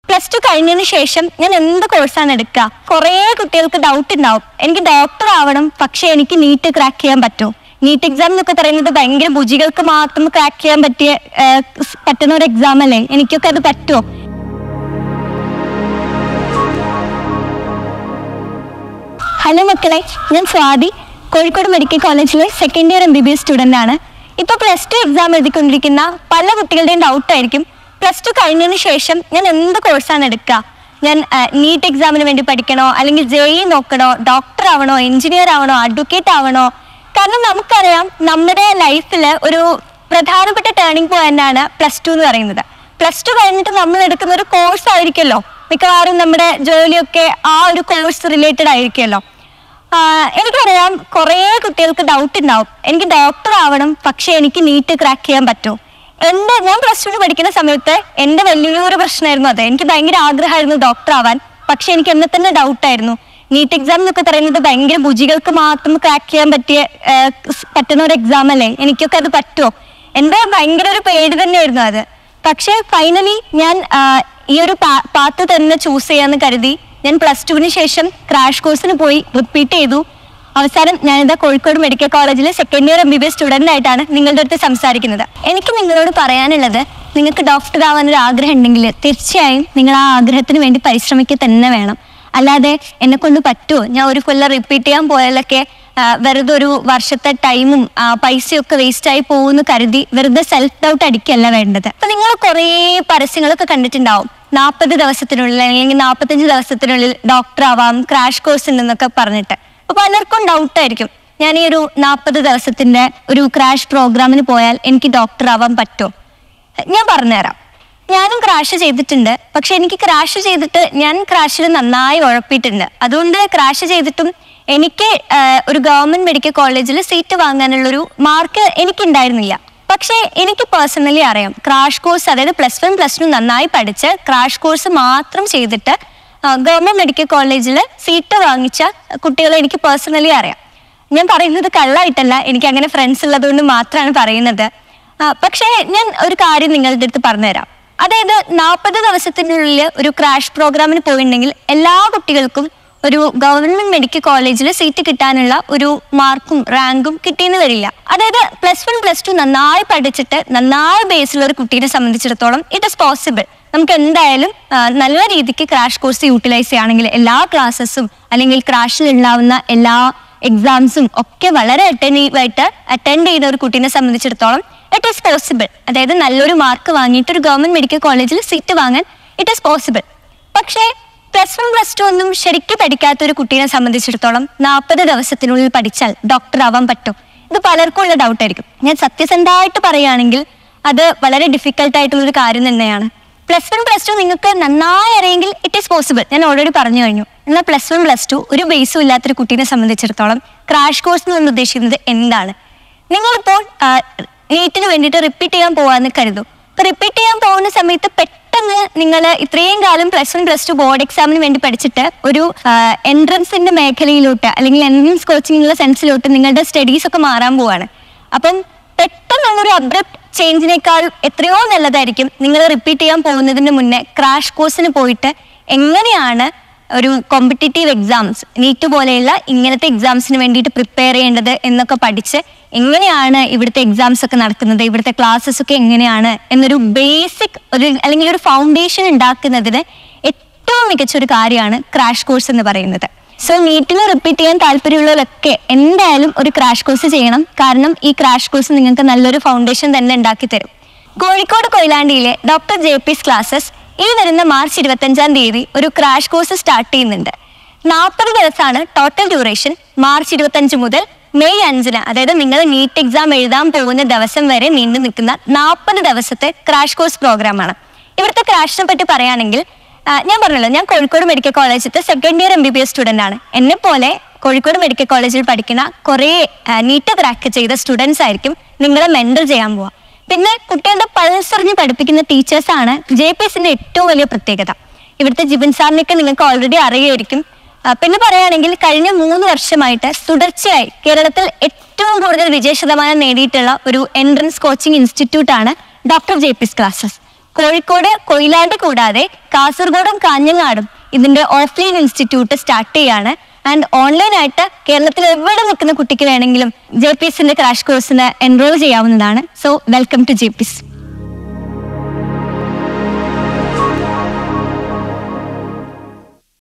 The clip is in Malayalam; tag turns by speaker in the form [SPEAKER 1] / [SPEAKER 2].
[SPEAKER 1] പ്ലസ് ടു കഴിഞ്ഞതിന് ശേഷം ഞാൻ എന്ത് കോഴ്സാണ് എടുക്കുക കുറേ കുട്ടികൾക്ക് ഡൗട്ട് ഉണ്ടാവും എനിക്ക് ഡോക്ടർ ആവണം പക്ഷെ എനിക്ക് നീറ്റ് ക്രാക്ക് ചെയ്യാൻ പറ്റുമോ നീറ്റ് എക്സാം എന്നൊക്കെ പറയുന്നത് ഭയങ്കര ബുജികൾക്ക് മാത്രം ക്രാക്ക് ചെയ്യാൻ പറ്റിയ ആ, സ് പറ്റുന്ന ഒരു എക്സാം അല്ലേ എനിക്കൊക്കെ അത് പറ്റുമോ ഹലോ മക്കളെ ഞാൻ സ്വാതി കോഴിക്കോട് മെഡിക്കൽ കോളേജിലെ second year M B B S student ആണ് ഇപ്പോൾ പ്ലസ് ടു എക്സാം എഴുതിക്കൊണ്ടിരിക്കുന്ന പല കുട്ടികളുടെയും ഡൗട്ട് ആയിരിക്കും പ്ലസ് ടു കഴിഞ്ഞതിന് ശേഷം ഞാൻ എന്ത് കോഴ്സാണ് എടുക്കുക ഞാൻ നീറ്റ് എക്സാമിന് വേണ്ടി പഠിക്കണോ അല്ലെങ്കിൽ ജെ ഇ നോക്കണോ ഡോക്ടർ ആവണോ എഞ്ചിനീയർ ആവണോ അഡ്വക്കേറ്റ് ആവണോ കാരണം നമുക്കറിയാം നമ്മുടെ ലൈഫിൽ ഒരു പ്രധാനപ്പെട്ട ടേണിംഗ് പോയിന്റ് ആണ് പ്ലസ് ടു എന്ന് പറയുന്നത് പ്ലസ് ടു കഴിഞ്ഞിട്ട് നമ്മൾ എടുക്കുന്ന ഒരു കോഴ്സ് ആയിരിക്കുമല്ലോ മിക്കവാറും നമ്മുടെ ജോലിയൊക്കെ ആ ഒരു കോഴ്സ് റിലേറ്റഡ് ആയിരിക്കുമല്ലോ ആഹ് എനിക്കറിയാം കുറേ കുട്ടികൾക്ക് ഡൗട്ട് ഉണ്ടാവും എനിക്ക് ഡോക്ടർ ആവണം പക്ഷെ എനിക്ക് നീറ്റ് ക്രാക്ക് ചെയ്യാൻ പറ്റുമോ എൻ്റെ ഞാൻ പ്ലസ് ടുവിന് പഠിക്കുന്ന സമയത്ത് എൻ്റെ വലിയൊരു പ്രശ്നമായിരുന്നു അത് എനിക്ക് ഭയങ്കര ആഗ്രഹമായിരുന്നു ഡോക്ടർ ആവാൻ പക്ഷെ എനിക്ക് എന്നെ തന്നെ ഡൗട്ടായിരുന്നു നീറ്റ് എക്സാം എന്നൊക്കെ പറയുന്നത് ഭയങ്കര ബുജികൾക്ക് മാത്രം ക്രാക്ക് ചെയ്യാൻ പറ്റിയ ആഹ് സ് പറ്റുന്ന ഒരു എക്സാം അല്ലേ എനിക്കൊക്കെ അത് പറ്റുമോ എൻ്റെ ഭയങ്കര ഒരു പേടി തന്നെയായിരുന്നു അത് പക്ഷേ ഫൈനലി ഞാൻ ആഹ് ഈ ഒരു പാത്ത് തന്നെ ചൂസ് ചെയ്യാന്ന് കരുതി ഞാൻ പ്ലസ് ടുവിന് ശേഷം ക്രാഷ് കോഴ്സിന് പോയി റിപ്പീറ്റ് ചെയ്തു അവസാനം ഞാനിതാ കോഴിക്കോട് മെഡിക്കൽ കോളേജിലെ second year M B B S student ആയിട്ടാണ് നിങ്ങളുടെ അടുത്ത് സംസാരിക്കുന്നത് എനിക്ക് നിങ്ങളോട് പറയാനുള്ളത് നിങ്ങൾക്ക് ഡോക്ടർ ആവാൻ ഒരു ആഗ്രഹം ഉണ്ടെങ്കിൽ തീർച്ചയായും നിങ്ങൾ ആ ആഗ്രഹത്തിന് വേണ്ടി പരിശ്രമിക്കുക തന്നെ വേണം അല്ലാതെ എന്നെ കൊണ്ട് പറ്റുമോ ഞാൻ ഒരു കൊല്ലം റിപ്പീറ്റ് ചെയ്യാൻ പോയാലൊക്കെ ആ, വെറുതെ ഒരു വർഷത്തെ ടൈമും ആ, പൈസയും ഒക്കെ വേസ്റ്റ് ആയി പോകുമെന്ന് കരുതി വെറുതെ സെൽഫ് ഡൗട്ട് അടിക്കല്ല വേണ്ടത് അപ്പൊ നിങ്ങൾ കുറേ പരസ്യങ്ങളൊക്കെ കണ്ടിട്ടുണ്ടാവും നാൽപ്പത് ദിവസത്തിനുള്ളിൽ അല്ലെങ്കിൽ നാൽപ്പത്തഞ്ച് ദിവസത്തിനുള്ളിൽ ഡോക്ടർ ആവാം ക്രാഷ് കോഴ്സ് ഉണ്ടെന്നൊക്കെ പറഞ്ഞിട്ട് അപ്പൊ പലർക്കും ഡൗട്ട് ആയിരിക്കും ഞാൻ ഈ ഒരു നാൽപ്പത് ദിവസത്തിന്റെ ഒരു ക്രാഷ് പ്രോഗ്രാമിന് പോയാൽ എനിക്ക് ഡോക്ടർ ആവാൻ പറ്റുമോ ഞാൻ പറഞ്ഞുതരാം ഞാനും ക്രാഷ് ചെയ്തിട്ടുണ്ട് പക്ഷെ എനിക്ക് ക്രാഷ് ചെയ്തിട്ട് ഞാൻ ക്രാഷിൽ നന്നായി ഉഴപ്പിയിട്ടുണ്ട് അതുകൊണ്ട് ക്രാഷ് ചെയ്തിട്ടും എനിക്ക് ആഹ്, ഒരു ഗവൺമെന്റ് മെഡിക്കൽ കോളേജിൽ സീറ്റ് വാങ്ങാനുള്ളൊരു മാർക്ക് എനിക്കുണ്ടായിരുന്നില്ല പക്ഷേ എനിക്ക് പേഴ്സണലി അറിയാം ക്രാഷ് കോഴ്സ് അതായത് പ്ലസ് വൺ പ്ലസ് ടു നന്നായി പഠിച്ച് ക്രാഷ് കോഴ്സ് മാത്രം ചെയ്തിട്ട് ഗവൺമെന്റ് മെഡിക്കൽ കോളേജിൽ സീറ്റ് വാങ്ങിച്ച കുട്ടികളെ എനിക്ക് പേഴ്സണലി അറിയാം ഞാൻ പറയുന്നത് കള്ളായിട്ടല്ല എനിക്ക് അങ്ങനെ ഫ്രണ്ട്സ് ഉള്ളതുകൊണ്ട് മാത്രമാണ് പറയുന്നത് ആ, പക്ഷേ ഞാൻ ഒരു കാര്യം നിങ്ങളുടെ അടുത്ത് പറഞ്ഞുതരാം അതായത് നാൽപ്പത് ദിവസത്തിനുള്ളിൽ ഒരു ക്രാഷ് പ്രോഗ്രാമിന് പോയിട്ടുണ്ടെങ്കിൽ എല്ലാ കുട്ടികൾക്കും ഒരു ഗവൺമെന്റ് മെഡിക്കൽ കോളേജിൽ സീറ്റ് കിട്ടാനുള്ള ഒരു മാർക്കും റാങ്കും കിട്ടിയെന്ന് വരില്ല അതായത് പ്ലസ് വൺ പ്ലസ് ടു നന്നായി പഠിച്ചിട്ട് നന്നായി ബേസിലുള്ള ഒരു കുട്ടീനെ സംബന്ധിച്ചിടത്തോളം ഇറ്റ് ഇസ് പോസിബിൾ നമുക്ക് എന്തായാലും ആ, നല്ല രീതിക്ക് ക്രാഷ് കോഴ്സ് യൂട്ടിലൈസ് ചെയ്യുകയാണെങ്കിൽ എല്ലാ ക്ലാസ്സസും അല്ലെങ്കിൽ ക്രാഷിൽ ഉണ്ടാവുന്ന എല്ലാ എക്സാംസും ഒക്കെ വളരെ അറ്റൻറ്റീവ് ആയിട്ട് അറ്റൻഡ് ചെയ്യുന്ന ഒരു കുട്ടീനെ സംബന്ധിച്ചിടത്തോളം ഇറ്റ് ഈസ് പോസിബിൾ അതായത് നല്ലൊരു മാർക്ക് വാങ്ങിയിട്ട് ഒരു ഗവൺമെന്റ് മെഡിക്കൽ കോളേജിൽ സീറ്റ് വാങ്ങാൻ ഇറ്റ് ഈസ് പോസിബിൾ പക്ഷേ പ്ലസ് വൺ പ്ലസ് ടു ഒന്നും ശരിക്കും പഠിക്കാത്ത ഒരു കുട്ടീനെ സംബന്ധിച്ചിടത്തോളം നാൽപ്പത് ദിവസത്തിനുള്ളിൽ പഠിച്ചാൽ ഡോക്ടർ ആവാൻ പറ്റും ഇത് പലർക്കും ഉള്ള ഡൗട്ട് ആയിരിക്കും ഞാൻ സത്യസന്ധമായിട്ട് പറയുകയാണെങ്കിൽ അത് വളരെ ഡിഫിക്കൽട്ട് ആയിട്ടുള്ള ഒരു കാര്യം തന്നെയാണ് പ്ലസ് വൺ പ്ലസ് ടു നിങ്ങൾക്ക് നന്നായി അറിയെങ്കിൽ ഇറ്റ് ഈസ് പോസിബിൾ ഞാൻ ഓൾറെഡി പറഞ്ഞു കഴിഞ്ഞു എന്നാൽ പ്ലസ് വൺ പ്ലസ് ടു ഒരു ബേസും ഇല്ലാത്തൊരു കുട്ടീനെ സംബന്ധിച്ചിടത്തോളം ക്രാഷ് കോഴ്സ് എന്ന് ഉദ്ദേശിക്കുന്നത് എന്താണ് നിങ്ങളിപ്പോൾ നീറ്റിന് വേണ്ടിയിട്ട് റിപ്പീറ്റ് ചെയ്യാൻ പോവാന്ന് കരുതും അപ്പൊ റിപ്പീറ്റ് ചെയ്യാൻ പോകുന്ന സമയത്ത് പെട്ടെന്ന് നിങ്ങൾ ഇത്രയും കാലം plus one plus two board എക്സാമിന് വേണ്ടി പഠിച്ചിട്ട് ഒരു എൻട്രൻസിന്റെ മേഖലയിലോട്ട് അല്ലെങ്കിൽ എൻട്രൻസ് കോച്ചിങ്ങിനുള്ള സെൻസിലോട്ട് നിങ്ങളുടെ സ്റ്റഡീസ് ഒക്കെ മാറാൻ പോവാണ് അപ്പം പെട്ടെന്നുള്ളൊരു അബ്രപ്റ്റ് ചേഞ്ചിനേക്കാൾ എത്രയോ നല്ലതായിരിക്കും നിങ്ങൾ റിപ്പീറ്റ് ചെയ്യാൻ പോകുന്നതിന് മുന്നേ ക്രാഷ് കോഴ്സിന് പോയിട്ട് എങ്ങനെയാണ് ഒരു കോമ്പറ്റേറ്റീവ് എക്സാംസ് നീറ്റ് പോലെയുള്ള ഇങ്ങനത്തെ എക്സാംസിന് വേണ്ടിയിട്ട് പ്രിപ്പയർ ചെയ്യേണ്ടത് എന്നൊക്കെ പഠിച്ച് എങ്ങനെയാണ് ഇവിടുത്തെ എക്സാംസ് ഒക്കെ നടക്കുന്നത് ഇവിടുത്തെ ക്ലാസ്സസ് ഒക്കെ എങ്ങനെയാണ് എന്നൊരു ബേസിക് ഒരു അല്ലെങ്കിൽ ഒരു ഫൗണ്ടേഷൻ ഉണ്ടാക്കുന്നതിന് ഏറ്റവും മികച്ച ഒരു കാര്യമാണ് ക്രാഷ് കോഴ്സ് എന്ന് പറയുന്നത് സോ നീറ്റിന് റിപ്പീറ്റ് ചെയ്യാൻ താല്പര്യമുള്ളവരൊക്കെ എന്തായാലും ഒരു ക്രാഷ് കോഴ്സ് ചെയ്യണം കാരണം ഈ ക്രാഷ് കോഴ്സ് നിങ്ങൾക്ക് നല്ലൊരു ഫൗണ്ടേഷൻ തന്നെ ഉണ്ടാക്കി തരും കോഴിക്കോട് കൊയിലാണ്ടിയിലെ ഡോക്ടർ ജെ പീസ് ക്ലാസ്സസ് ഈ വരുന്ന മാർച്ച് ഇരുപത്തഞ്ചാം തീയതി ഒരു ക്രാഷ് കോഴ്സ് സ്റ്റാർട്ട് ചെയ്യുന്നുണ്ട് നാൽപ്പത് ദിവസമാണ് ടോട്ടൽ ഡ്യൂറേഷൻ മാർച്ച് ഇരുപത്തഞ്ച് മുതൽ മെയ് അഞ്ചിന് അതായത് നിങ്ങൾ നീറ്റ് എക്സാം എഴുതാൻ പോകുന്ന ദിവസം വരെ നീണ്ടു നിൽക്കുന്ന നാൽപ്പത് ദിവസത്തെ ക്രാഷ് കോഴ്സ് പ്രോഗ്രാമാണ് ഇവിടുത്തെ ക്രാഷിനെ പറ്റി പറയുകയാണെങ്കിൽ ആ, ഞാൻ പറഞ്ഞല്ലോ ഞാൻ കോഴിക്കോട് മെഡിക്കൽ കോളേജിലത്തെ second year M B B S student ആണ് എന്നെ പോലെ കോഴിക്കോട് മെഡിക്കൽ കോളേജിൽ പഠിക്കുന്ന കുറേ നീറ്റ് ക്രാക്ക് ചെയ്ത സ്റ്റുഡൻസ് ആയിരിക്കും നിങ്ങളെ മെൻറ്റർ ചെയ്യാൻ പോവുക പിന്നെ കുട്ടികളുടെ പൾസറിഞ്ഞ് പഠിപ്പിക്കുന്ന ടീച്ചേഴ്സാണ് ജെ പി എസിന്റെ ഏറ്റവും വലിയ പ്രത്യേകത ഇവിടുത്തെ ജിബിൻ സാറിനെയൊക്കെ നിങ്ങൾക്ക് ഓൾറെഡി അറിയായിരിക്കും ആ, പിന്നെ പറയുകയാണെങ്കിൽ കഴിഞ്ഞ മൂന്ന് വർഷമായിട്ട് തുടർച്ചയായി കേരളത്തിൽ ഏറ്റവും കൂടുതൽ വിജയ ശതമാനം നേടിയിട്ടുള്ള ഒരു എൻട്രൻസ് കോച്ചിങ് ഇൻസ്റ്റിറ്റ്യൂട്ട് ആണ് doctor J P's classes Kozhikode Koyilandi കൂടാതെ കാസർഗോഡും കാഞ്ഞങ്ങാടും ഇതിന്റെ ഓഫ്ലൈൻ ഇൻസ്റ്റിറ്റ്യൂട്ട് സ്റ്റാർട്ട് ചെയ്യാണ് ആൻഡ് ഓൺലൈനായിട്ട് കേരളത്തിൽ എവിടെ നിൽക്കുന്ന കുട്ടിക്ക് വേണമെങ്കിലും ജെ പി എസിന്റെ ക്രാഷ് കോഴ്സിന് എൻറോൾ ചെയ്യാവുന്നതാണ് so welcome to J P S